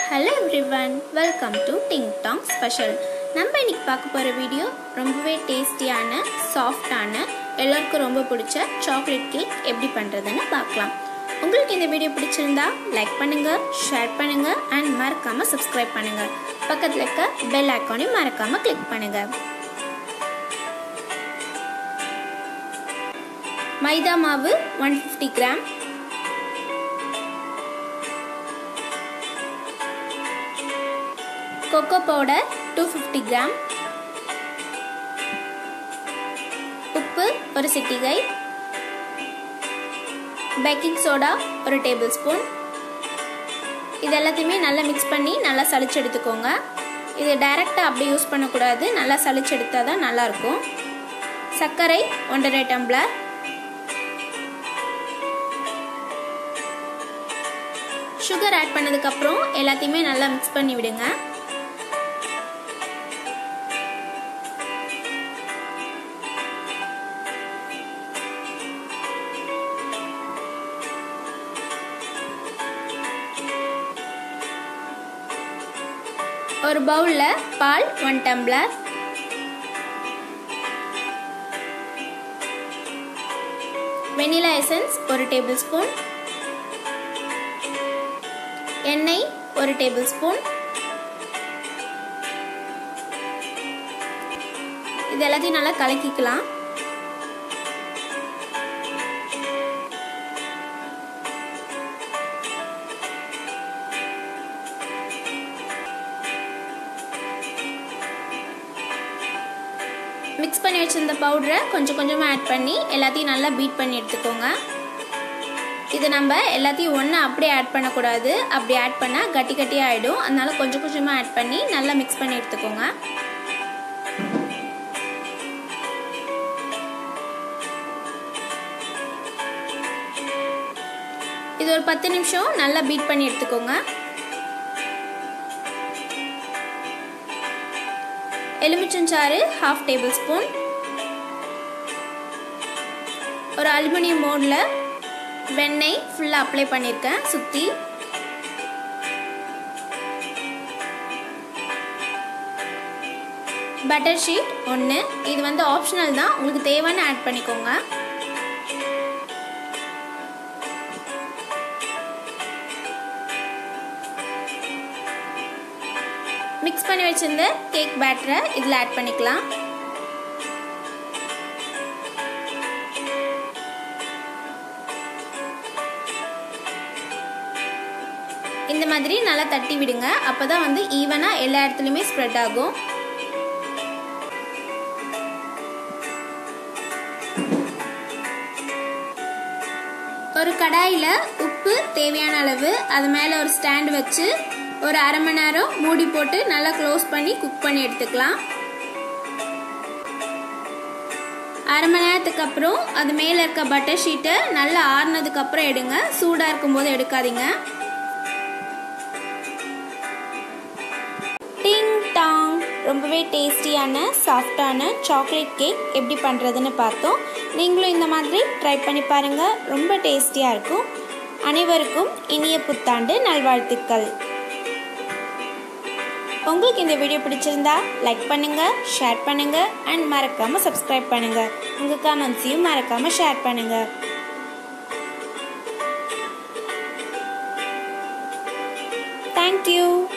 hello everyone welcome to Ding Dong special நம்ம இன்னைக்கு பார்க்க போகிற வீடியோ ரொம்பவே டேஸ்டியான சாஃப்டான எல்லாருக்கும் ரொம்ப பிடிச்ச சாக்லேட் கேக் எப்படி பண்ணுறதுன்னு பார்க்கலாம் உங்களுக்கு இந்த வீடியோ பிடிச்சிருந்தா லைக் பண்ணுங்கள் ஷேர் பண்ணுங்கள் அண்ட் மறக்காமல் சப்ஸ்கிரைப் பண்ணுங்கள் பக்கத்தில் இருக்க பெல் ஐக்கானையும் மறக்காமல் கிளிக் பண்ணுங்கள் மைதா மாவு one fifty gram cocoa powder two fifty gram உப்பு ஒரு சிட்டிகை பேக்கிங் சோடா ஒரு டேபிள் ஸ்பூன் இது எல்லாத்தையுமே நல்லா மிக்ஸ் பண்ணி நல்லா சளிச்சு எடுத்துக்கோங்க இது டைரெக்டாக அப்படி யூஸ் பண்ணக்கூடாது நல்லா சளிச்சு எடுத்தால் தான் நல்லாயிருக்கும் சர்க்கரை ஒன்றரை டம்ளர் சுகர் ஆட் பண்ணதுக்கப்புறம் எல்லாத்தையுமே நல்லா மிக்ஸ் பண்ணி விடுங்க ஒரு பவுலில் பால் ஒன் டம்ளர் வெனிலா எசன்ஸ் ஒரு டேபிள் ஸ்பூன் எண்ணெய் ஒரு டேபிள் ஸ்பூன் இது எல்லாத்தையும் நல்லா கலக்கிக்கலாம் மிக்ஸ் பண்ணி வச்சிருந்த பவுடரை கொஞ்சம் கொஞ்சமாக ஆட் பண்ணி எல்லாத்தையும் நல்லா பீட் பண்ணி எடுத்துக்கோங்க இது நம்ம எல்லாத்தையும் ஒன்று அப்படியே ஆட் பண்ணக்கூடாது அப்படி ஆட் பண்ணால் கட்டி கட்டியாக ஆகிடும் அதனால கொஞ்சம் கொஞ்சமாக ஆட் பண்ணி நல்லா மிக்ஸ் பண்ணி எடுத்துக்கோங்க இது ஒரு பத்து நிமிஷம் நல்லா பீட் பண்ணி எடுத்துக்கோங்க எலுமிச்சஞ்சாறு ஹாஃப் டேபிள் ஸ்பூன் ஒரு அலுமினியம் மோடில் வெண்ணெய் ஃபுல்லாக அப்ளை பண்ணியிருக்கேன் சுற்றி பட்டர் ஷீட் ஒன்று இது வந்து ஆப்ஷனல் தான் உங்களுக்கு தேவைன்னு ஆட் பண்ணிக்கோங்க மிக்ஸ் பண்ணி வச்சிருந்த கேக் பேட்டரை இதில் ஆட் பண்ணிக்கலாம் இந்த மாதிரி நல்லா தட்டி விடுங்க அப்போ தான் வந்து ஈவனாக எல்லா இடத்துலையுமே ஸ்ப்ரெட் ஆகும் ஒரு கடாயில் உப்பு தேவையான அளவு அது மேலே ஒரு ஸ்டாண்ட் வச்சு ஒரு அரை மணி நேரம் மூடி போட்டு நல்லா க்ளோஸ் பண்ணி குக் பண்ணி எடுத்துக்கலாம் அரை மணி நேரத்துக்கு அப்புறம் அது மேலே இருக்க பட்டர் ஷீட்டை நல்லா ஆறுனதுக்கு அப்புறம் எடுங்க சூடாக இருக்கும்போது எடுக்காதீங்க டிங் டாங் ரொம்பவே டேஸ்டியான சாஃப்டான சாக்லேட் கேக் எப்படி பண்ணுறதுன்னு பார்த்தோம் நீங்களும் இந்த மாதிரி ட்ரை பண்ணி பாருங்கள் ரொம்ப டேஸ்டியாக இருக்கும் அனைவருக்கும் இனிய புத்தாண்டு நல்வாழ்த்துக்கள் உங்களுக்கு இந்த வீடியோ பிடிச்சிருந்தா லைக் பண்ணுங்கள் ஷேர் பண்ணுங்கள் அண்ட் மறக்காமல் சப்ஸ்கிரைப் பண்ணுங்கள் உங்கள் கமெண்ட்ஸையும் மறக்காமல் ஷேர் பண்ணுங்கள் தேங்க்யூ